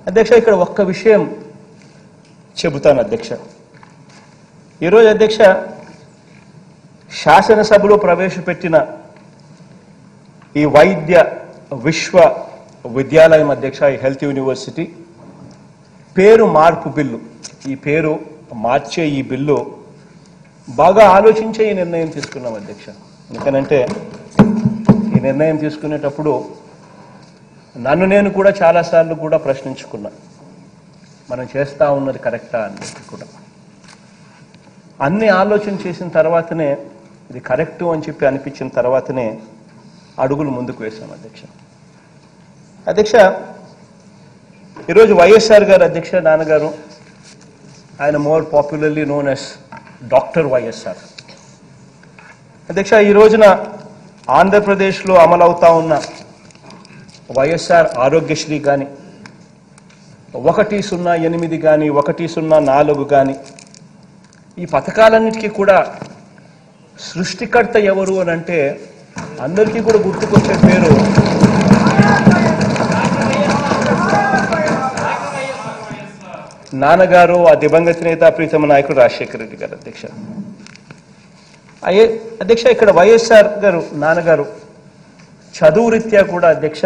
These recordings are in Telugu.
అధ్యక్ష ఇక్కడ ఒక్క విషయం చెబుతాను అధ్యక్ష ఈరోజు అధ్యక్ష శాసనసభలో ప్రవేశపెట్టిన ఈ వైద్య విశ్వ విద్యాలయం అధ్యక్ష ఈ హెల్త్ యూనివర్సిటీ పేరు మార్పు బిల్లు ఈ పేరు మార్చే ఈ బిల్లు బాగా ఆలోచించే ఈ నిర్ణయం తీసుకున్నాం అధ్యక్ష ఎందుకనంటే ఈ నిర్ణయం తీసుకునేటప్పుడు నన్ను నేను కూడా చాలాసార్లు కూడా ప్రశ్నించుకున్నా మనం చేస్తా ఉన్నది కరెక్టా అని చెప్పి కూడా అన్ని ఆలోచన చేసిన తర్వాతనే ఇది కరెక్టు అని చెప్పి అనిపించిన తర్వాతనే అడుగులు ముందుకు వేశాం అధ్యక్ష అధ్యక్ష ఈరోజు వైఎస్ఆర్ గారు అధ్యక్ష నాన్నగారు ఆయన more popularly known as doctor YSR అధ్యక్ష ఈ రోజున ఆంధ్రప్రదేశ్లో అమలవుతా ఉన్న వైఎస్ఆర్ ఆరోగ్యశ్రీ కానీ ఒకటి సున్నా ఎనిమిది కానీ ఒకటి సున్నా నాలుగు కానీ ఈ పథకాలన్నిటికీ కూడా సృష్టికర్త ఎవరు అని అంటే అందరికీ కూడా గుర్తుకొచ్చే పేరు నాన్నగారు ఆ దివంగత నేత ప్రీతమ నాయకుడు రాజశేఖర రెడ్డి గారు అధ్యక్ష అయ్యే అధ్యక్ష ఇక్కడ వైఎస్ఆర్ గారు నాన్నగారు చదువు రీత్యా కూడా అధ్యక్ష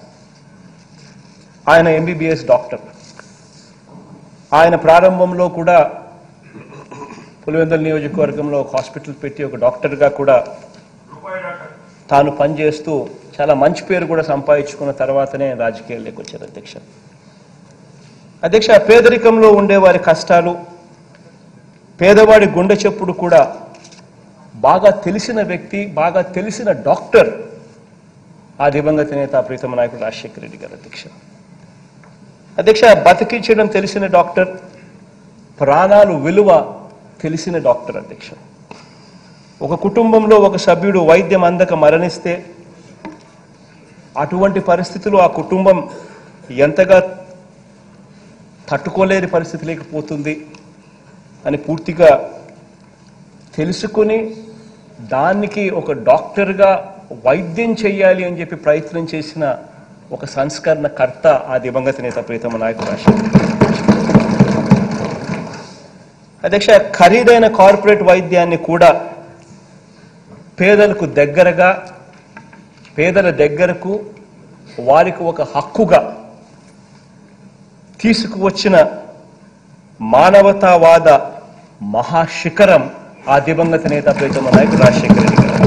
ఆయన ఎంబీబీఎస్ డాక్టర్ ఆయన ప్రారంభంలో కూడా పులివెందుల నియోజకవర్గంలో ఒక హాస్పిటల్ పెట్టి ఒక డాక్టర్గా కూడా తాను పనిచేస్తూ చాలా మంచి పేరు కూడా సంపాదించుకున్న తర్వాతనే రాజకీయాల్లోకి వచ్చారు అధ్యక్ష అధ్యక్ష పేదరికంలో ఉండే వారి కష్టాలు పేదవాడి గుండె చెప్పుడు కూడా బాగా తెలిసిన వ్యక్తి బాగా తెలిసిన డాక్టర్ ఆ దివంగత నేత ప్రీతమ నాయకుడు రాజశేఖర రెడ్డి గారు అధ్యక్ష అధ్యక్ష బతికించడం తెలిసిన డాక్టర్ ప్రాణాలు విలువ తెలిసిన డాక్టర్ అధ్యక్ష ఒక కుటుంబంలో ఒక సభ్యుడు వైద్యం అందక మరణిస్తే అటువంటి పరిస్థితులు ఆ కుటుంబం ఎంతగా తట్టుకోలేని పరిస్థితి లేకపోతుంది అని పూర్తిగా తెలుసుకుని దానికి ఒక డాక్టర్గా వైద్యం చేయాలి అని చెప్పి ప్రయత్నం చేసిన ఒక సంస్కరణ కర్త ఆ దివంగత నేత ప్రీతమ నాయకుడు రాజశేఖర్ రెడ్డి. అధ్యక్ష ఖరీదైన కార్పొరేట్ వైద్యాన్ని కూడా పేదలకు దగ్గరగా పేదల దగ్గరకు వారికి ఒక హక్కుగా తీసుకువచ్చిన మానవతావాద మహాశిఖరం ఆ దివంగత నేత ప్రీతమ నాయకుడు రాజశేఖర రెడ్డి గారు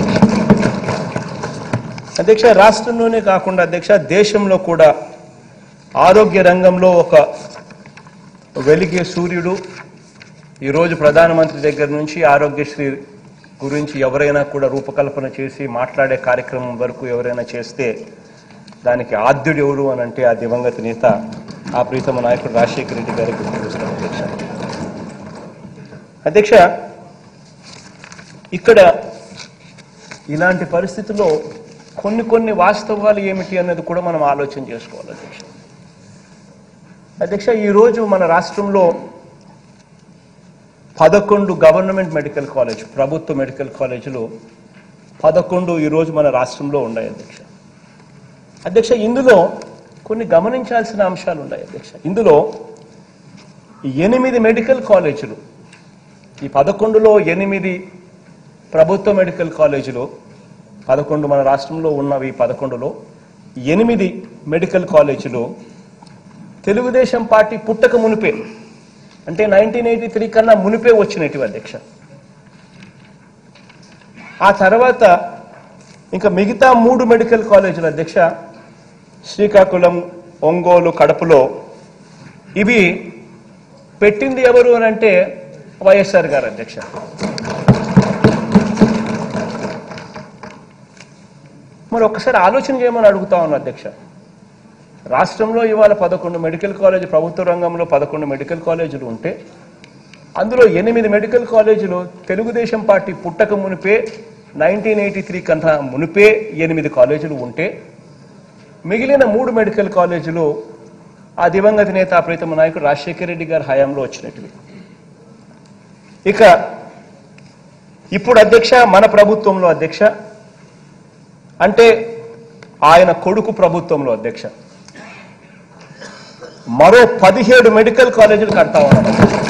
అధ్యక్ష రాష్ట్రంలోనే కాకుండా అధ్యక్ష దేశంలో కూడా ఆరోగ్య రంగంలో ఒక వెలిగే సూర్యుడు ఈరోజు ప్రధానమంత్రి దగ్గర నుంచి ఆరోగ్యశ్రీ గురించి ఎవరైనా కూడా రూపకల్పన చేసి మాట్లాడే కార్యక్రమం వరకు ఎవరైనా చేస్తే దానికి ఆద్యుడు ఎవరు అని అంటే ఆ దివంగత నేత ఆ ప్రీతమ నాయకుడు రాజశేఖర రెడ్డి గారికి గుర్తుకొస్తాం అధ్యక్ష అధ్యక్ష ఇక్కడ ఇలాంటి పరిస్థితుల్లో కొన్ని కొన్ని వాస్తవాలు ఏమిటి అన్నది కూడా మనం ఆలోచన చేసుకోవాలి అధ్యక్ష అధ్యక్ష ఈరోజు మన రాష్ట్రంలో పదకొండు గవర్నమెంట్ మెడికల్ కాలేజ్ ప్రభుత్వ మెడికల్ కాలేజీలు పదకొండు ఈరోజు మన రాష్ట్రంలో ఉన్నాయి అధ్యక్ష అధ్యక్ష ఇందులో కొన్ని గమనించాల్సిన అంశాలు ఉన్నాయి అధ్యక్ష ఇందులో ఎనిమిది మెడికల్ కాలేజీలు ఈ పదకొండులో ఎనిమిది ప్రభుత్వ మెడికల్ కాలేజీలు పదకొండు మన రాష్ట్రంలో ఉన్నవి పదకొండులో ఎనిమిది మెడికల్ కాలేజీలు తెలుగుదేశం పార్టీ పుట్టక మునిపే అంటే నైన్టీన్ ఎయిటీ త్రీ కన్నా మునిపే వచ్చినట్టు అధ్యక్ష ఆ తర్వాత ఇంకా మిగతా మూడు మెడికల్ కాలేజీల అధ్యక్ష శ్రీకాకుళం ఒంగోలు కడపలో ఇవి పెట్టింది ఎవరు అని అంటే వైఎస్ఆర్ గారు అధ్యక్ష మరి ఒక్కసారి ఆలోచన చేయమని అడుగుతా ఉన్నా అధ్యక్ష రాష్ట్రంలో ఇవాళ పదకొండు మెడికల్ కాలేజ్ ప్రభుత్వ రంగంలో పదకొండు మెడికల్ కాలేజీలు ఉంటే అందులో ఎనిమిది మెడికల్ కాలేజీలు తెలుగుదేశం పార్టీ పుట్టక మునిపే నైన్టీన్ ఎయిటీ త్రీ కన్నా మునిపే ఎనిమిది కాలేజీలు ఉంటే మిగిలిన మూడు మెడికల్ కాలేజీలు ఆ దివంగత నేత ప్రీతమ నాయకుడు రాజశేఖర రెడ్డి గారి హయాంలో వచ్చినట్టువి ఇక ఇప్పుడు అధ్యక్ష మన ప్రభుత్వంలో అధ్యక్ష అంటే ఆయన కొడుకు ప్రభుత్వంలో అధ్యక్ష మరో పదిహేడు మెడికల్ కాలేజీలు కడతా ఉన్నాం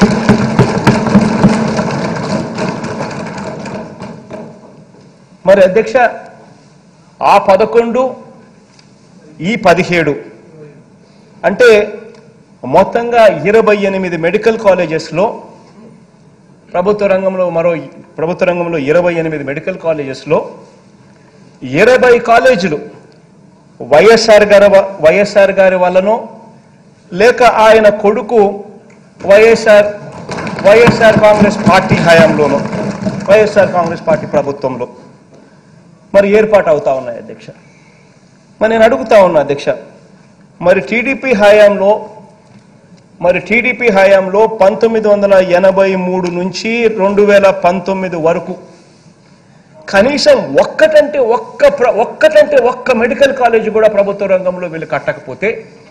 మరి అధ్యక్ష ఆ పదకొండు ఈ పదిహేడు అంటే మొత్తంగా ఇరవై ఎనిమిది మెడికల్ కాలేజెస్లో ప్రభుత్వ రంగంలో మరో ప్రభుత్వ రంగంలో ఇరవై ఎనిమిది మెడికల్ కాలేజెస్లో ఇరవై కాలేజీలు వైఎస్ఆర్ గారి వ- వైఎస్ఆర్ గారి వల్లనో లేక ఆయన కొడుకు వైఎస్ఆర్ వైఎస్ఆర్ కాంగ్రెస్ పార్టీ హయాంలోనో వైఎస్ఆర్ కాంగ్రెస్ పార్టీ ప్రభుత్వంలో మరి ఏర్పాటు అవుతా ఉన్నాయి అధ్యక్ష మరి నేను అడుగుతా ఉన్నా అధ్యక్ష మరి టీడీపీ హయాంలో మరి టీడీపీ హయాంలో పంతొమ్మిది వందల ఎనభై మూడు నుంచి రెండు వేల పంతొమ్మిది వరకు కనీసం ఒక్కటంటే ఒక్క ప్ర- ఒక్కటంటే ఒక్క మెడికల్ కాలేజ్ కూడా ప్రభుత్వ రంగంలో వీళ్ళు కట్టకపోతే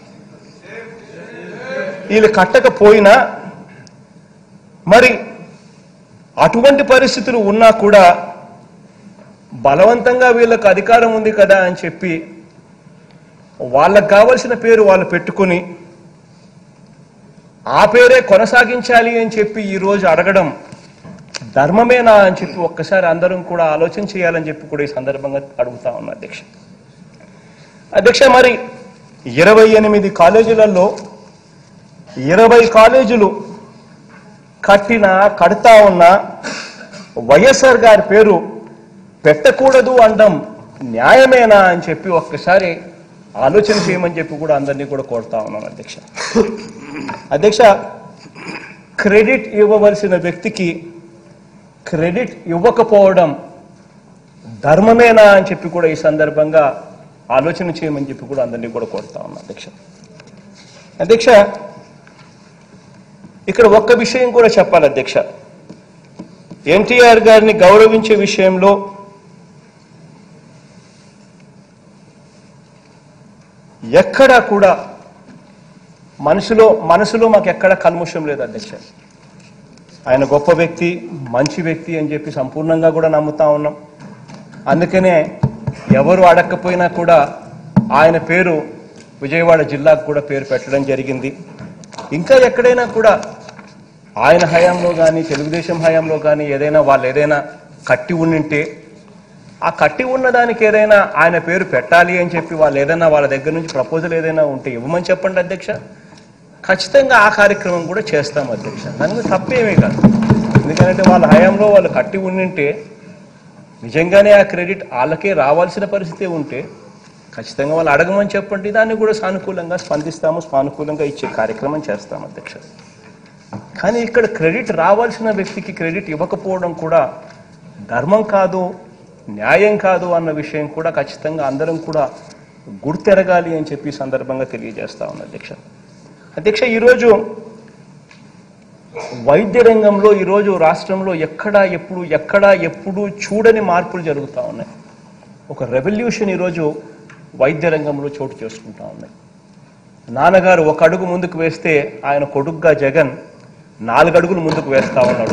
వీళ్ళు కట్టకపోయినా మరి అటువంటి పరిస్థితులు ఉన్నా కూడా బలవంతంగా వీళ్ళకు అధికారం ఉంది కదా అని చెప్పి వాళ్ళకు కావలసిన పేరు వాళ్ళు పెట్టుకుని ఆ పేరే కొనసాగించాలి అని చెప్పి ఈ రోజు అడగడం ధర్మమేనా అని చెప్పి ఒక్కసారి అందరం కూడా ఆలోచన చేయాలని చెప్పి కూడా ఈ సందర్భంగా అడుగుతా ఉన్నా అధ్యక్ష అధ్యక్ష మరి ఇరవై ఎనిమిది కాలేజీలలో ఇరవై కాలేజీలు కట్టిన కడతా ఉన్న వైఎస్ఆర్ గారి పేరు పెట్టకూడదు అనడం న్యాయమేనా అని చెప్పి ఒక్కసారి ఆలోచన చేయమని చెప్పి కూడా అందరినీ కూడా కోరుతా ఉన్నాను అధ్యక్ష అధ్యక్ష క్రెడిట్ ఇవ్వవలసిన వ్యక్తికి క్రెడిట్ ఇవ్వకపోవడం ధర్మమేనా అని చెప్పి కూడా ఈ సందర్భంగా ఆలోచన చేయమని చెప్పి కూడా అందరినీ కూడా కోరుతా ఉన్నా అధ్యక్ష అధ్యక్ష ఇక్కడ ఒక్క విషయం కూడా చెప్పాలి అధ్యక్ష ఎన్టీఆర్ గారిని గౌరవించే విషయంలో ఎక్కడా కూడా మనసులో మనసులో మాకు ఎక్కడ కల్ముషం లేదు అధ్యక్ష ఆయన గొప్ప వ్యక్తి మంచి వ్యక్తి అని చెప్పి సంపూర్ణంగా కూడా నమ్ముతా ఉన్నాం అందుకనే ఎవరు అడగకపోయినా కూడా ఆయన పేరు విజయవాడ జిల్లాకు కూడా పేరు పెట్టడం జరిగింది ఇంకా ఎక్కడైనా కూడా ఆయన హయాంలో కానీ తెలుగుదేశం హయాంలో కానీ ఏదైనా వాళ్ళు ఏదైనా కట్టి ఉండింటే ఆ కట్టి ఉన్న దానికి ఏదైనా ఆయన పేరు పెట్టాలి అని చెప్పి వాళ్ళు ఏదైనా వాళ్ళ దగ్గర నుంచి ప్రపోజల్ ఏదైనా ఉంటే ఇవ్వమని చెప్పండి అధ్యక్ష ఖచ్చితంగా ఆ కార్యక్రమం కూడా చేస్తాం అధ్యక్ష దానికి తప్పేమీ కాదు ఎందుకంటే వాళ్ళ హయాంలో వాళ్ళు కట్టి ఉండింటే నిజంగానే ఆ క్రెడిట్ వాళ్ళకే రావాల్సిన పరిస్థితి ఉంటే ఖచ్చితంగా వాళ్ళు అడగమని చెప్పండి దాన్ని కూడా సానుకూలంగా స్పందిస్తాము సానుకూలంగా ఇచ్చే కార్యక్రమం చేస్తాం అధ్యక్ష కానీ ఇక్కడ క్రెడిట్ రావాల్సిన వ్యక్తికి క్రెడిట్ ఇవ్వకపోవడం కూడా ధర్మం కాదు న్యాయం కాదు అన్న విషయం కూడా ఖచ్చితంగా అందరం కూడా గుర్తెరగాలి అని చెప్పి ఈ సందర్భంగా తెలియజేస్తా ఉన్నా అధ్యక్ష అధ్యక్ష ఈరోజు వైద్య రంగంలో ఈరోజు రాష్ట్రంలో ఎక్కడా ఎప్పుడు ఎక్కడా ఎప్పుడు చూడని మార్పులు జరుగుతూ ఉన్నాయి ఒక రెవల్యూషన్ ఈరోజు వైద్య రంగంలో చోటు చేసుకుంటా ఉన్నాయి నాన్నగారు ఒక అడుగు ముందుకు వేస్తే ఆయన కొడుకుగా జగన్ నాలుగు అడుగులు ముందుకు వేస్తా ఉన్నాడు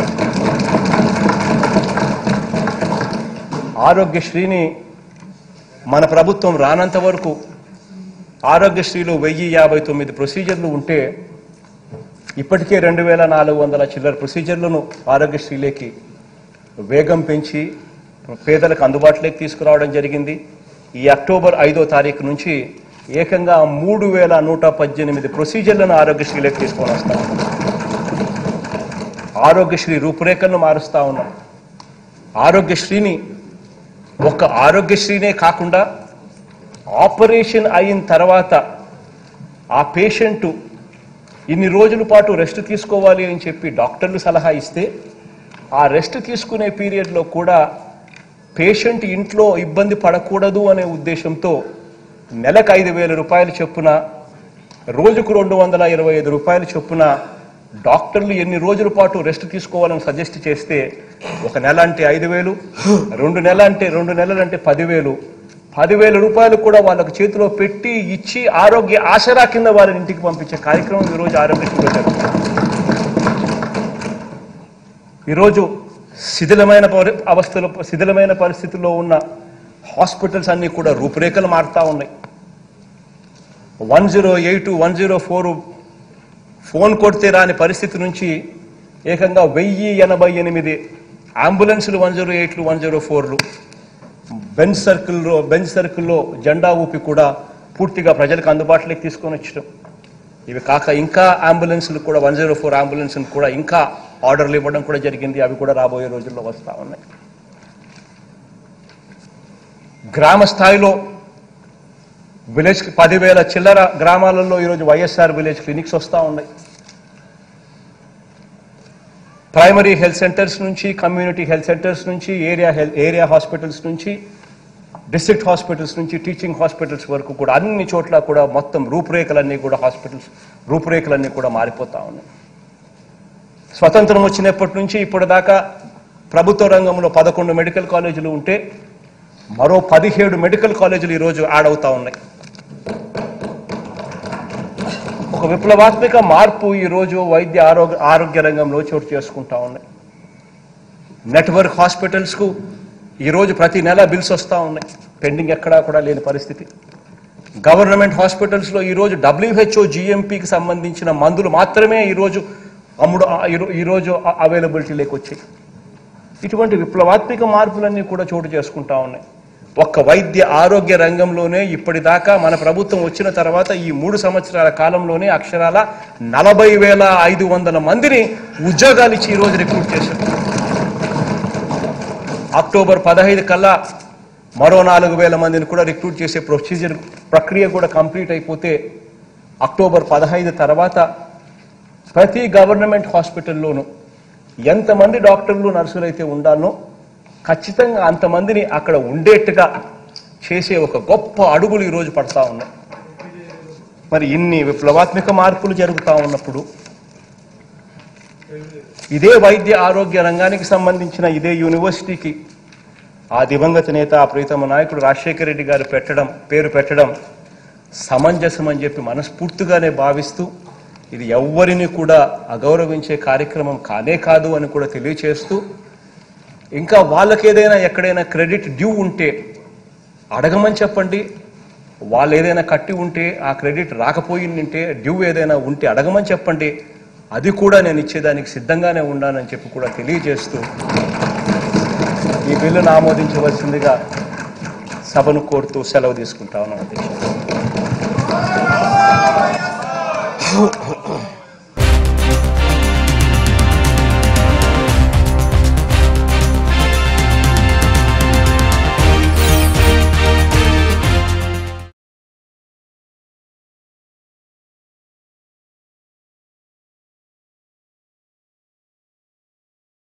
ఆరోగ్యశ్రీని మన ప్రభుత్వం రానంత వరకు ఆరోగ్యశ్రీలో వెయ్యి యాభై తొమ్మిది ప్రొసీజర్లు ఉంటే ఇప్పటికే రెండు వేల నాలుగు వందల చిల్లర ప్రొసీజర్లను ఆరోగ్యశ్రీలోకి వేగం పెంచి పేదలకు అందుబాటులోకి తీసుకురావడం జరిగింది ఈ అక్టోబర్ ఐదో తారీఖు నుంచి ఏకంగా మూడు వేల నూట పద్దెనిమిది ప్రొసీజర్లను ఆరోగ్యశ్రీలోకి తీసుకొని వస్తాం ఆరోగ్యశ్రీ రూపురేఖలను మారుస్తా ఉన్నాం ఆరోగ్యశ్రీని ఒక ఆరోగ్యశ్రీనే కాకుండా ఆపరేషన్ అయిన తర్వాత ఆ పేషెంటు ఇన్ని రోజుల పాటు రెస్ట్ తీసుకోవాలి అని చెప్పి డాక్టర్లు సలహా ఇస్తే ఆ రెస్ట్ తీసుకునే పీరియడ్లో కూడా పేషెంట్ ఇంట్లో ఇబ్బంది పడకూడదు అనే ఉద్దేశంతో నెలకు ఐదు వేల రూపాయలు చొప్పున రోజుకు రెండు వందల ఇరవై ఐదు రూపాయలు చొప్పున డాక్టర్లు ఎన్ని రోజుల పాటు రెస్ట్ తీసుకోవాలని సజెస్ట్ చేస్తే ఒక నెల అంటే ఐదు వేలు రెండు నెల అంటే రెండు నెలలు అంటే పదివేలు పదివేల రూపాయలు కూడా వాళ్ళకు చేతిలో పెట్టి ఇచ్చి ఆరోగ్య ఆసరా కింద వారిని ఇంటికి పంపించే కార్యక్రమం ఈరోజు ఆరోగ్యశ్రీలో జరుగుతుంది ఈరోజు శిథిలమైన పరి- అవస్థలో శిథిలమైన పరిస్థితుల్లో ఉన్న హాస్పిటల్స్ అన్నీ కూడా రూపురేఖలు మారుతా ఉన్నాయి one zero eight one zero four phone కొడితే రాని పరిస్థితి నుంచి ఏకంగా వెయ్యి ఎనభై ఎనిమిది అంబులెన్సులు వన్ జీరో ఎయిట్లు వన్ జీరో ఫోర్లు బెంచ్ సర్కిల్లో బెంచ్ సర్కిల్లో జెండా ఊపి కూడా పూర్తిగా ప్రజలకు అందుబాటులోకి తీసుకొని వచ్చడం ఇవి కాక ఇంకా అంబులెన్స్లు కూడా వన్ జీరో ఫోర్ అంబులెన్స్లు కూడా ఇంకా ఆర్డర్లు ఇవ్వడం కూడా జరిగింది అవి కూడా రాబోయే రోజుల్లో వస్తూ ఉన్నాయి గ్రామ స్థాయిలో విలేజ్ పదివేల చిల్లర గ్రామాలలో ఈరోజు వైఎస్ఆర్ విలేజ్ క్లినిక్స్ వస్తూ ఉన్నాయి ప్రైమరీ హెల్త్ సెంటర్స్ నుంచి కమ్యూనిటీ హెల్త్ సెంటర్స్ నుంచి ఏరియా హెల్త్ ఏరియా హాస్పిటల్స్ నుంచి డిస్ట్రిక్ట్ హాస్పిటల్స్ నుంచి టీచింగ్ హాస్పిటల్స్ వరకు కూడా అన్ని చోట్ల కూడా మొత్తం రూపురేఖలన్నీ కూడా హాస్పిటల్స్ రూపురేఖలన్నీ కూడా మారిపోతా ఉన్నాయి స్వతంత్రం వచ్చినప్పటి నుంచి ఇప్పటిదాకా ప్రభుత్వ రంగంలో పదకొండు మెడికల్ కాలేజీలు ఉంటే మరో పదిహేడు మెడికల్ కాలేజీలు ఈరోజు యాడ్ అవుతా ఉన్నాయి ఒక విప్లవాత్మక మార్పు ఈరోజు వైద్య ఆరోగ్య ఆరోగ్య రంగంలో చోటు చేసుకుంటా ఉన్నాయి నెట్వర్క్ హాస్పిటల్స్కు ఈరోజు ప్రతి నెల బిల్స్ వస్తూ ఉన్నాయి పెండింగ్ ఎక్కడా కూడా లేని పరిస్థితి గవర్నమెంట్ హాస్పిటల్స్లో ఈరోజు డబ్ల్యూహెచ్ఓ జిఎంపీకి సంబంధించిన మందులు మాత్రమే ఈరోజు అమ్ముడు ఆ- ఈరో- ఈరోజు అవైలబిలిటీలోకి వచ్చాయి ఇటువంటి విప్లవాత్మక మార్పులన్నీ కూడా చోటు చేసుకుంటా ఉన్నాయి ఒక్క వైద్య ఆరోగ్య రంగంలోనే ఇప్పటిదాకా మన ప్రభుత్వం వచ్చిన తర్వాత ఈ మూడు సంవత్సరాల కాలంలోనే అక్షరాల నలభై వేల ఐదు వందల మందిని ఉద్యోగాలు ఇచ్చి ఈరోజు రిక్రూట్ చేశారు అక్టోబర్ పదహైదు కల్లా మరో నాలుగు వేల మందిని కూడా రిక్రూట్ చేసే ప్రొసీజర్ ప్రక్రియ కూడా కంప్లీట్ అయిపోతే అక్టోబర్ పదహైదు తర్వాత ప్రతి గవర్నమెంట్ హాస్పిటల్లోనూ ఎంతమంది డాక్టర్లు నర్సులు అయితే ఉండాలో ఖచ్చితంగా అంతమందిని అక్కడ ఉండేట్టుగా చేసే ఒక గొప్ప అడుగులు ఈరోజు పడతా ఉన్నాయి మరి ఇన్ని విప్లవాత్మక మార్పులు జరుగుతూ ఉన్నప్పుడు ఇదే వైద్య ఆరోగ్య రంగానికి సంబంధించిన ఇదే యూనివర్సిటీకి ఆ దివంగత నేత ఆ ప్రీతమ నాయకుడు రాజశేఖర రెడ్డి గారు పెట్టడం పేరు పెట్టడం సమంజసం అని చెప్పి మనస్ఫూర్తిగానే భావిస్తూ ఇది ఎవ్వరిని కూడా అగౌరవించే కార్యక్రమం కానే కాదు అని కూడా తెలియచేస్తూ ఇంకా వాళ్ళకి ఏదైనా ఎక్కడైనా క్రెడిట్ డ్యూ ఉంటే అడగమని చెప్పండి వాళ్ళు ఏదైనా కట్టి ఉంటే ఆ క్రెడిట్ రాకపోయిందంటే డ్యూ ఏదైనా ఉంటే అడగమని చెప్పండి అది కూడా నేను ఇచ్చేదానికి సిద్ధంగానే ఉన్నానని చెప్పి కూడా తెలియజేస్తూ ఈ బిల్లును ఆమోదించవలసిందిగా సభను కోరుతూ సెలవు తీసుకుంటా ఉన్నాను అధ్యక్ష